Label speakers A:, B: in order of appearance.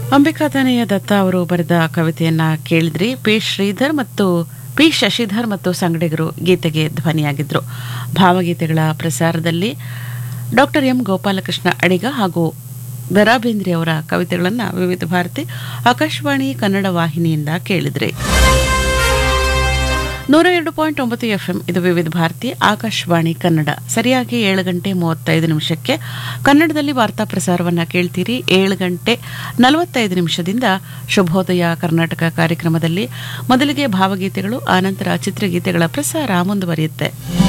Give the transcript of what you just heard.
A: ಅಂಬಿಕಾತಾನೆಯ ದತ್ತ ಅವರು ಬರೆದ ಕವಿತೆಯನ್ನ ಕೇಳಿದ್ರಿ ಪಿ ಶ್ರೀಧರ್ ಮತ್ತು ಪಿ ಶಶಿಧರ್ ಮತ್ತು ಸಂಗಡಿಗರು ಗೀತೆಗೆ ಧ್ವನಿಯಾಗಿದ್ರು ಭಾವಗೀತೆಗಳ ಪ್ರಸಾರದಲ್ಲಿ ಡಾಕ್ಟರ್ ಎಂ ಗೋಪಾಲಕೃಷ್ಣ ಅಡಿಗ ಹಾಗೂ ದರಾಬೇಂದ್ರಿ ಅವರ ಕವಿತೆಗಳನ್ನು ವಿವಿಧ ಭಾರತಿ ಆಕಾಶವಾಣಿ ಕನ್ನಡ ವಾಹಿನಿಯಿಂದ ಕೇಳಿದ್ರಿ ನೂರ ಎರಡು ಪಾಯಿಂಟ್ ಒಂಬತ್ತು ಎಫ್ಎಂ ಇದು ವಿವಿಧ ಭಾರತಿ ಆಕಾಶವಾಣಿ ಕನ್ನಡ ಸರಿಯಾಗಿ ಏಳು ಗಂಟೆ ಮೂವತ್ತೈದು ನಿಮಿಷಕ್ಕೆ ಕನ್ನಡದಲ್ಲಿ ವಾರ್ತಾ ಪ್ರಸಾರವನ್ನು ಕೇಳ್ತೀರಿ ಏಳು ಗಂಟೆ ನಲವತ್ತೈದು ನಿಮಿಷದಿಂದ ಶುಭೋದಯ ಕರ್ನಾಟಕ ಕಾರ್ಯಕ್ರಮದಲ್ಲಿ ಮೊದಲಿಗೆ ಭಾವಗೀತೆಗಳು ಆನಂತರ ಚಿತ್ರಗೀತೆಗಳ ಪ್ರಸಾರ ಮುಂದುವರಿಯುತ್ತೆ